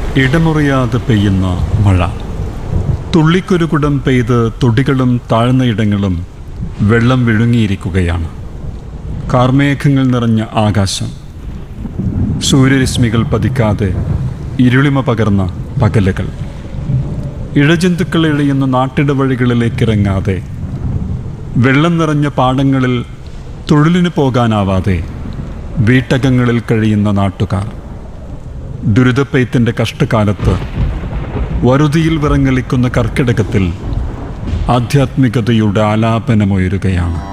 ഇടമുറിയാതെ പെയ്യുന്ന മഴ തുള്ളിക്കൊരുകുടം പെയ്ത് തൊടികളും താഴ്ന്ന ഇടങ്ങളും വെള്ളം വിഴുങ്ങിയിരിക്കുകയാണ് കാർമേഘങ്ങൾ നിറഞ്ഞ ആകാശം സൂര്യരശ്മികൾ പതിക്കാതെ ഇരുളിമ പകർന്ന പകലുകൾ ഇഴജന്തുക്കൾ എഴിയുന്ന നാട്ടിട വഴികളിലേക്കിറങ്ങാതെ വെള്ളം നിറഞ്ഞ പാടങ്ങളിൽ തൊഴിലിന് പോകാനാവാതെ വീട്ടകങ്ങളിൽ കഴിയുന്ന നാട്ടുകാർ ദുരിതപ്പെയ്ത്തിൻ്റെ കഷ്ടകാലത്ത് വറുതിയിൽ വിറങ്ങലിക്കുന്ന കർക്കിടകത്തിൽ ആധ്യാത്മികതയുടെ ആലാപനമുയരുകയാണ്